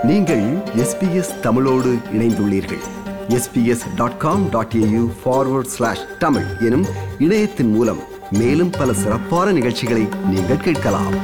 நீங்கள் எஸ்பிஎஸ் தமிழோடு இணைந்துள்ளீர்கள் SBS dot com dot AU forward slash Tamil எனும் இணையத்தின் மூலம் மேலும் பல சிறப்பான நிகழ்ச்சிகளை நீங்கள் கேட்கலாம்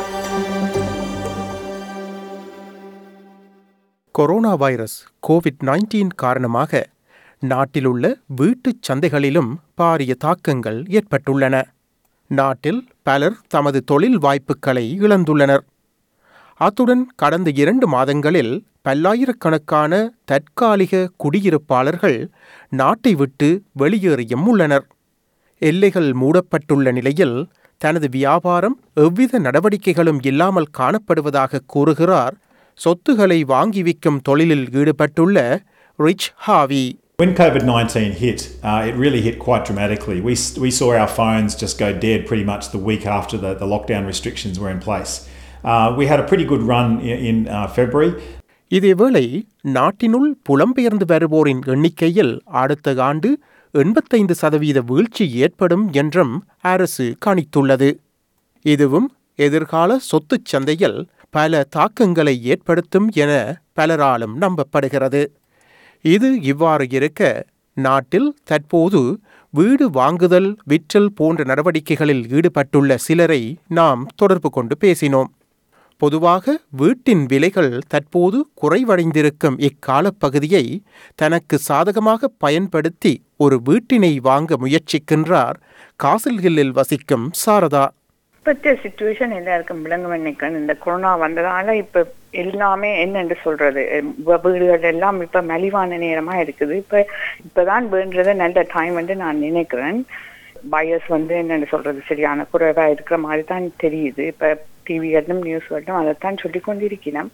கொரோனா வைரஸ் கோவிட் 19 காரணமாக நாட்டிலுள்ள வீட்டுச் சந்தைகளிலும் பாரிய தாக்கங்கள் ஏற்பட்டுள்ளன நாட்டில் பலர் தமது தொழில் வாய்ப்புகளை இழந்துள்ளனர் அத்துடன் கடந்த இரண்டு மாதங்களில் பல்லாயிரக்கணக்கான தற்காலிக குடியிருப்பாளர்கள் நாட்டை விட்டு வெளியேறியும் உள்ளனர் எல்லைகள் மூடப்பட்டுள்ள நிலையில் தனது வியாபாரம் எவ்வித நடவடிக்கைகளும் இல்லாமல் காணப்படுவதாக கூறுகிறார் சொத்துகளை வாங்கி விற்கும் தொழிலில் ஈடுபட்டுள்ள Rich Harvey When COVID 19 hit, uh, it really hit quite dramatically. We, s- we saw our phones just go dead pretty much the week after the, the lockdown restrictions were in place. Uh, we had a pretty good run in, in uh, February. இதேவேளை நாட்டினுள் புலம்பெயர்ந்து வருவோரின் எண்ணிக்கையில் அடுத்த ஆண்டு எண்பத்தைந்து சதவீத வீழ்ச்சி ஏற்படும் என்றும் அரசு கணித்துள்ளது இதுவும் எதிர்கால சொத்துச் சந்தையில் பல தாக்கங்களை ஏற்படுத்தும் என பலராலும் நம்பப்படுகிறது இது இவ்வாறு இருக்க நாட்டில் தற்போது வீடு வாங்குதல் விற்றல் போன்ற நடவடிக்கைகளில் ஈடுபட்டுள்ள சிலரை நாம் தொடர்பு கொண்டு பேசினோம் பொதுவாக வீட்டின் விலைகள் தற்போது குறைவடைந்திருக்கும் இக்காலப்பகுதியை தனக்கு சாதகமாக பயன்படுத்தி ஒரு வீட்டினை வாங்க முயற்சிக்கின்றார் காசில் ஹில்லில் வசிக்கும் சாரதா இப்பத்திய சுச்சுவேஷன் எல்லாருக்கும் விளங்க நினைக்கிறேன் இந்த கொரோனா வந்ததால இப்ப எல்லாமே என்னன்னு சொல்றது வ- வீடுகள் எல்லாம் இப்ப மலிவான நேரமா இருக்குது இப்ப இப்பதான் வேண்டது நல்ல டைம் வந்து நான் நினைக்கிறேன் பயஸ் வந்து என்னன்னு சொல்றது சரியான குறைவா இருக்கிற மாதிரி தான் தெரியுது இப்ப டிவிகளிலும் நியூஸ்களிலும் அதைத்தான் சொல்லி கொண்டிருக்கிறோம்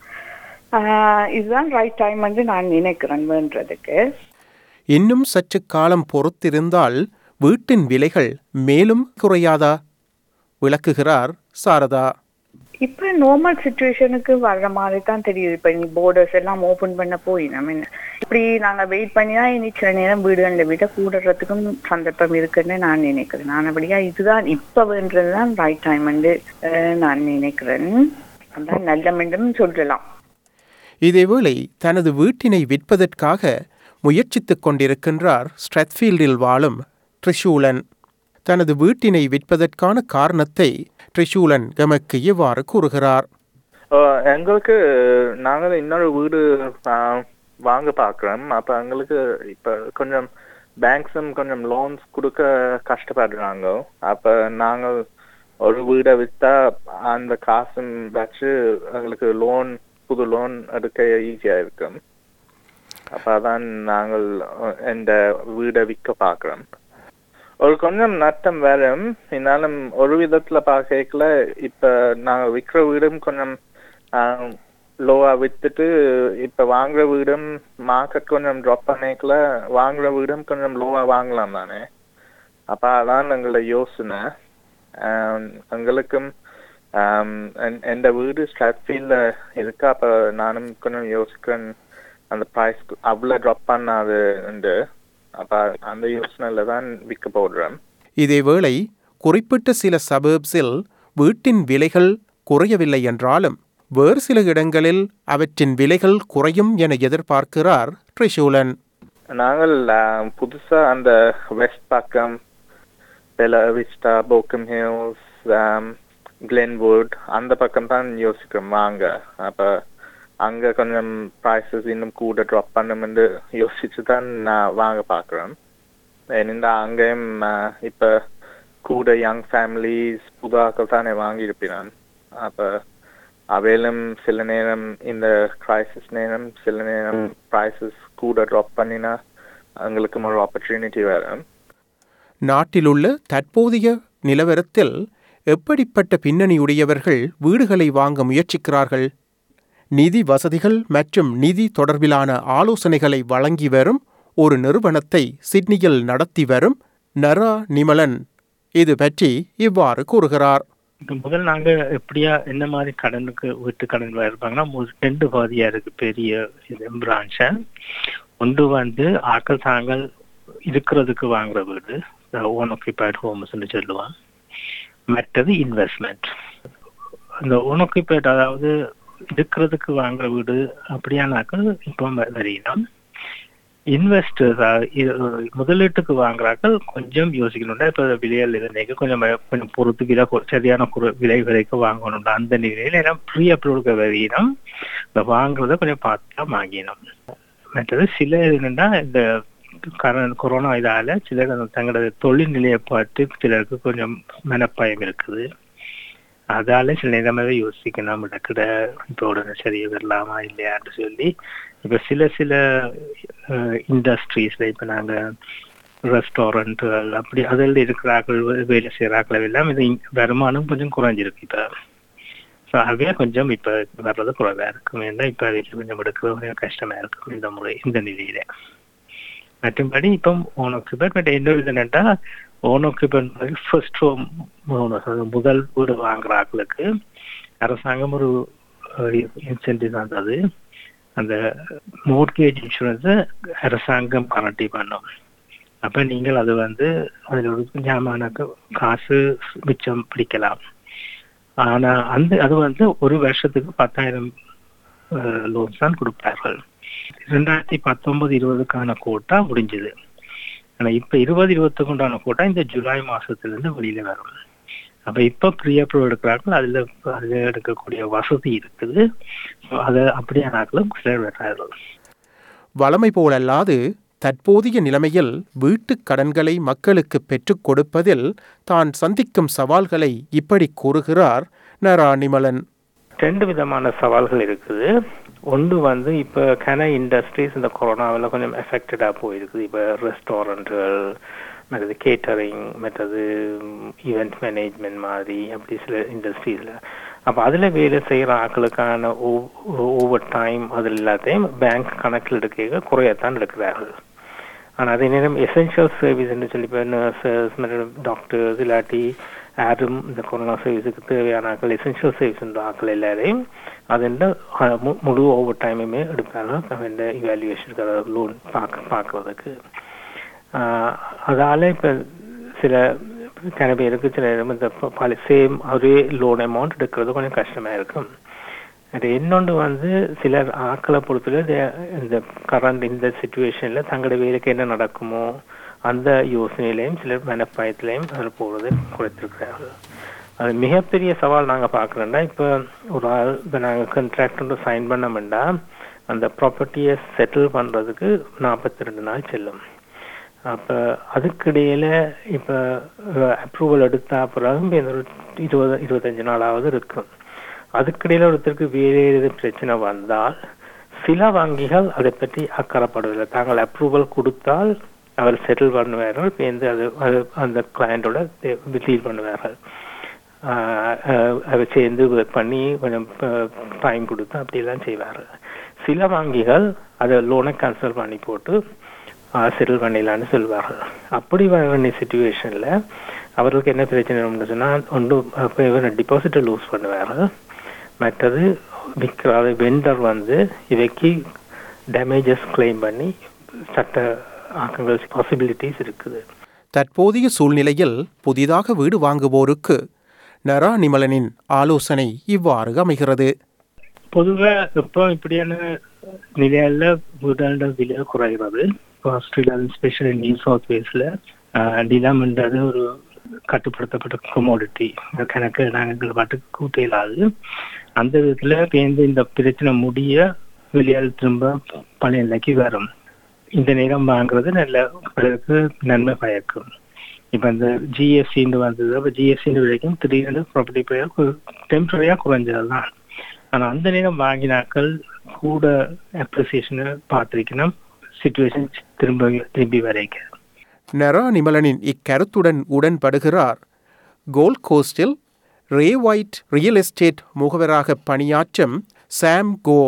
ஆஹ் இதுதான் ரைட் டைம் வந்து நான் நினைக்கிறேன் வேண்டதுக்கு இன்னும் சற்று காலம் பொறுத்திருந்தால் வீட்டின் விலைகள் மேலும் குறையாதா விளக்குகிறார் சாரதா இப்ப நார்மல் சுச்சுவேஷனுக்கு வர்ற மாதிரி தான் தெரியுது இப்ப நீ போர்டர்ஸ் எல்லாம் ஓபன் பண்ண போய் நம்ம என்ன இப்படி நாங்க வெயிட் பண்ணி தான் இனி சில நேரம் வீடுகளில் விட கூடுறதுக்கும் சந்தர்ப்பம் இருக்குன்னு நான் நினைக்கிறேன் நான் அப்படியா இதுதான் இப்ப வேண்டதுதான் ரைட் டைம் வந்து அஹ், நான் நினைக்கிறேன் அதான் நல்ல மீண்டும் சொல்லலாம் இதேவேளை தனது வீட்டினை விற்பதற்காக முயற்சித்துக் கொண்டிருக்கின்றார் ஸ்ட்ரெத்ஃபீல்டில் வாழும் ட்ரிஷூலன் தனது வீட்டினை விற்பதற்கான காரணத்தை ட்ரிஷூலன் எமக்கு இவ்வாறு கூறுகிறார் அஹ் எங்களுக்கு நாங்கள் இன்னொரு வீடு அஹ், வாங்க பார்க்குறோம் அப்போ எங்களுக்கு இப்போ கொஞ்சம் பேங்க்ஸும் கொஞ்சம் லோன்ஸ் கொடுக்க கஷ்டப்படுறாங்க அப்போ நாங்கள் ஒரு வீடை விற்றா அந்த காசும் வச்சு எங்களுக்கு லோன் புது லோன் எடுக்க ஈஸியாக இருக்கும் அப்போ அதான் நாங்கள் அஹ், இந்த வீடை விற்க பார்க்குறோம் ஒரு கொஞ்சம் நட்டம் வரும் இருந்தாலும் ஒரு விதத்துல பார்க்கல இப்ப நாங்க விற்கிற வீடும் கொஞ்சம் லோவா வித்துட்டு இப்ப வாங்குற வீடும் மார்க்கெட் கொஞ்சம் ட்ராப் பண்ணிக்கல வாங்குற வீடும் கொஞ்சம் லோவா வாங்கலாம் தானே அப்ப அதான் எங்களோட யோசனை ஆம், எங்களுக்கும் ஆம், என்- எந்த வீடு ஸ்ட்ராட்ஃபீல்ட்ல இருக்கா அப்ப நானும் கொஞ்சம் யோசிக்கிறேன் அந்த ப்ரைஸ் அவ்வளோ ட்ராப் பண்ணாது உண்டு அப்ப அந்த யோசனையில தான் விற்க போடுறேன் இதேவேளை குறிப்பிட்ட சில சபர்ப்ஸில் வீட்டின் விலைகள் குறையவில்லை என்றாலும் வேறு சில இடங்களில் அவற்றின் விலைகள் குறையும் என எதிர்பார்க்கிறார் ட்ரிஷூலன் நாங்கள் ஆஹ், புதுசா அந்த வெஸ்ட் பக்கம் பெல விஸ்டா போக்கம் ஹில்ஸ் கிளென்வுட் அந்த பக்கம் தான் யோசிக்கிறோம் வாங்க அப்ப அங்க கொஞ்சம் ப்ரைஸஸ் இன்னும் கூட ட்ராப் பண்ணுமென்று யோசிச்சு தான் நான் வாங்க பார்க்குறேன் ஏனென்றா அங்கேயும் ஆஹ், இப்ப கூட யங் ஃபேமிலிஸ் புதாக்கள் தானே வாங்கியிருப்பினான் அப்ப அவையிலும் சில நேரம் இந்த கிரைசிஸ் நேரம் சில நேரம் ப்ரைஸஸ் கூட ட்ராப் பண்ணினா எங்களுக்கும் ஒரு ஆப்பர்ச்சுனிட்டி வரும் நாட்டிலுள்ள தற்போதைய நிலவரத்தில் எப்படிப்பட்ட பின்னணியுடையவர்கள் வீடுகளை வாங்க முயற்சிக்கிறார்கள் நிதி வசதிகள் மற்றும் நிதி தொடர்பிலான ஆலோசனைகளை வழங்கி வரும் ஒரு நிறுவனத்தை சிட்னியில் நடத்தி வரும் நரா நிமலன் இது பற்றி இவ்வாறு கூறுகிறார் இப்ப முதல் நாங்க எப்படியா என்ன மாதிரி கடனுக்கு வீட்டு கடன் இருப்பாங்கன்னா மு- ரெண்டு பகுதியா இருக்கு பெரிய இது பிரான்ச்ச ஒன்று வந்து ஆக்கள் தாங்கள் இருக்கிறதுக்கு வாங்குற வீடு ஓன் ஆக்கிபைட் ஹோம்ஸ்னு சொல்லுவான் மற்றது இன்வெஸ்ட்மெண்ட் அந்த ஓன் ஆக்கிபைட் அதாவது இருக்கிறதுக்கு வாங்குற வீடு அப்படியானாக்கள் இப்போ வரையினோம் இன்வெஸ்டர்ஸ் முதலீட்டுக்கு வாங்குறாக்கள் கொஞ்சம் யோசிக்கணும்டா இப்போ விலையில் இருந்தேக்கு கொஞ்சம் கொஞ்சம் பொறுத்து விலை கொ- சரியான குறை விலை விலைக்கு வாங்கணும்டா அந்த நிலையில எல்லாம் ப்ரீ அப்ரூவலுக்கு வரையினோம் இந்த வாங்குறத கொஞ்சம் பார்த்து தான் வாங்கினோம் மற்றது சில என்னன்னா இந்த கர- கொரோனா இதால சிலர் அந்த தங்களோட தொழில் நிலையை பார்த்து சிலருக்கு கொஞ்சம் மனப்பயம் இருக்குது அதால சில நேரமாவே யோசிக்கணும் இடக்கிட இப்போ உடனே சரியா வரலாமா இல்லையான்னு சொல்லி இப்ப சில சில இண்டஸ்ட்ரீஸ்ல இப்ப நாங்க ரெஸ்டாரண்ட்டுகள் அப்படி அதில் இருக்கிறார்கள் வேலை செய்கிறார்கள் எல்லாம் இது இங்க வருமானம் கொஞ்சம் குறைஞ்சிருக்கு இப்ப ஸோ அதுவே கொஞ்சம் இப்ப வர்றது குறைவா இருக்கும் ஏன்னா இப்ப அதுக்கு கொஞ்சம் எடுக்கிறது கொஞ்சம் கஷ்டமா இருக்கும் இந்த முறை இந்த நிலையில மற்றும்படி இப்போ ஓனோக்குபர் பட் என்ன என்னன்னா ஓனோக்குபர் ஃபர்ஸ்ட் ஹோம் முதல் வீடு வாங்குற ஆட்களுக்கு அரசாங்கம் ஒரு இன்சென்டிவ் தந்தது அந்த மோர்கேஜ் இன்சூரன்ஸை அரசாங்கம் கரண்டி பண்ணும் அப்ப நீங்கள் அது வந்து அதில் ஒரு ஞாபகம் காசு மிச்சம் பிடிக்கலாம் ஆனா அந்த அது வந்து ஒரு வருஷத்துக்கு பத்தாயிரம் லோன்ஸ் தான் கொடுப்பார்கள் ரெண்டாயிரத்தி பத்தொன்பது இருபதுக்கான கோட்டா முடிஞ்சது ஆனா இப்ப இருபது இருபத்துக்கு உண்டான கோட்டா இந்த ஜூலை மாசத்துல இருந்து வெளியில வரும் அப்ப இப்ப ப்ரீ அப்ரூவ் எடுக்கிறார்கள் அதுல அதுல எடுக்கக்கூடிய வசதி இருக்குது So அதை அப்படியானாக்களும் சிலர் வர்றார்கள் வளமை போலல்லாது தற்போதைய நிலைமையில் வீட்டுக் கடன்களை மக்களுக்கு பெற்றுக் கொடுப்பதில் தான் சந்திக்கும் சவால்களை இப்படி கூறுகிறார் நரா நிமலன் ரெண்டு விதமான சவால்கள் இருக்குது ஒன்று வந்து இப்போ கன இண்டஸ்ட்ரீஸ் இந்த கொரோனாவில் கொஞ்சம் எஃபெக்டடாக போயிருக்குது இப்போ ரெஸ்டாரண்ட்டுகள் மற்றது கேட்டரிங் மற்றது ஈவெண்ட் மேனேஜ்மெண்ட் மாதிரி அப்படி சில இண்டஸ்ட்ரீஸில் அப்போ அதில் வேலை செய்கிற ஆட்களுக்கான ஓவர் டைம் அதில் எல்லாத்தையும் பேங்க் கணக்கில் எடுக்க குறையத்தான் எடுக்கிறார்கள் ஆனால் அதே நேரம் எசென்ஷியல் சர்வீஸ்ன்னு சொல்லி இப்போ நர்சஸ் டாக்டர்ஸ் இல்லாட்டி யாரும் இந்த கொரோனா சர்வீஸுக்கு தேவையான ஆட்கள் எசென்ஷியல் சர்வீஸ் ஆட்கள் எல்லாரையும் അതിൻ്റെ മുഴു ഓവർ ടൈമുമേ എടുക്കാറ് അവൻ്റെ ഇവാലുവേഷൻ ലോൺ பார்க்கறதுக்கு அதால இப்போ சில சில பேருக்கு சில இந்த பல சேம் ஒரே லோன் அமௌண்ட் எடுக்கிறது கொஞ்சம் கஷ்டமா இருக்கும் அது இன்னொன்று வந்து சிலர் ஆக்களை பொறுத்தவரை இந்த கரண்ட் இந்த சுச்சுவேஷன்ல தங்களோட வேலைக்கு என்ன நடக்குமோ அந்த யோசனையிலையும் சிலர் மனப்பாயத்திலையும் அதில் போகிறது குறைத்திருக்கிறார்கள் அது மிகப்பெரிய சவால் நாங்கள் பார்க்குறோம்னா இப்போ ஒரு ஆள் இப்போ நாங்கள் கண்ட்ராக்ட் ஒன்று சைன் பண்ணோம்னா அந்த ப்ராப்பர்ட்டியை செட்டில் பண்ணுறதுக்கு நாற்பத்தி ரெண்டு நாள் செல்லும் அப்போ அதுக்கிடையில் இப்போ அப்ரூவல் எடுத்தா பிறகு ஒரு இருபது இருபத்தஞ்சு நாளாவது இருக்கும் அதுக்கிடையில் ஒருத்தருக்கு வேறு எது பிரச்சனை வந்தால் சில வங்கிகள் அதை பற்றி அக்கறைப்படவில்லை தாங்கள் அப்ரூவல் கொடுத்தால் அவர் செட்டில் பண்ணுவார்கள் பேருந்து அது அது அந்த கிளையண்டோட டீல் பண்ணுவார்கள் அதை சேர்ந்து பண்ணி கொஞ்சம் டைம் கொடுத்து அப்படியெல்லாம் செய்வார்கள் சில வங்கிகள் அதை லோனை கேன்சல் பண்ணி போட்டு செட்டில் பண்ணிடலான்னு சொல்வார்கள் அப்படி வேண்டிய சுச்சுவேஷனில் அவர்களுக்கு என்ன பிரச்சனை சொன்னால் ஒன்று டிபாசிட்டை லூஸ் பண்ணுவார்கள் மற்றது விற்கிற வெண்டர் வந்து இவைக்கு டேமேஜஸ் கிளைம் பண்ணி சட்ட ஆக்கங்கள் பாசிபிலிட்டிஸ் இருக்குது தற்போதைய சூழ்நிலையில் புதிதாக வீடு வாங்குவோருக்கு நரா நிமலனின் ஆலோசனை இவ்வாறு அமைகிறது பொதுவா இப்போ இப்படியான நிலையில வீடாண்ட விலை குறைகிறது இப்போ ஆஸ்திரேலியா ஸ்பெஷல் நியூ சவுத் வேஸ்ல டிலாம்ன்றது ஒரு கட்டுப்படுத்தப்பட்ட கொமோடிட்டி கணக்கு நாங்கள் பாட்டுக்கு கூட்ட இயலாது அந்த விதத்துல பேருந்து இந்த பிரச்சனை முடிய வெளியால் திரும்ப பழைய நிலைக்கு வரும் இந்த நேரம் வாங்குறது நல்ல பிறகு நன்மை பயக்கும் இப்ப இந்த ஜிஎஸ்டின்னு வந்தது அப்ப ஜிஎஸ்டின்னு விலைக்கும் திடீர்னு ப்ராப்பர்ட்டி ப்ரைஸ் டெம்பரரியா குறைஞ்சது தான் ஆனா அந்த நேரம் வாங்கினாக்கள் கூட அப்ரிசியேஷனை பார்த்திருக்கணும் சுச்சுவேஷன் திரும்ப திரும்பி வரைக்க நெரா நிமலனின் இக்கருத்துடன் உடன்படுகிறார் கோல்ட் கோஸ்டில் ரே ஒயிட் ரியல் எஸ்டேட் முகவராக பணியாற்றும் சாம் கோ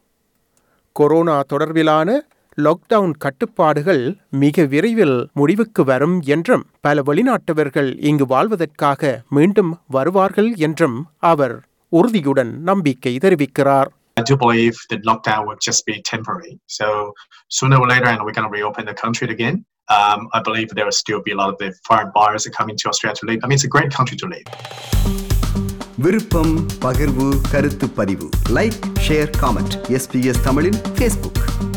கொரோனா தொடர்பிலான லாக்டவுன் கட்டுப்பாடுகள் மிக விரைவில் முடிவுக்கு வரும் என்றும் பல வெளிநாட்டவர்கள் இங்கு வாழ்வதற்காக மீண்டும் வருவார்கள் என்றும் அவர் உறுதியுடன் நம்பிக்கை தெரிவிக்கிறார் I do believe that lockdown will just be temporary. So sooner or later, and we're going to reopen the country again. Um, I believe there will still be a lot of the foreign buyers that coming to Australia to live. I mean, it's a great country to live. விருப்பம் பகிர்வு கருத்து பதிவு like share comment SBS தமிழின் Facebook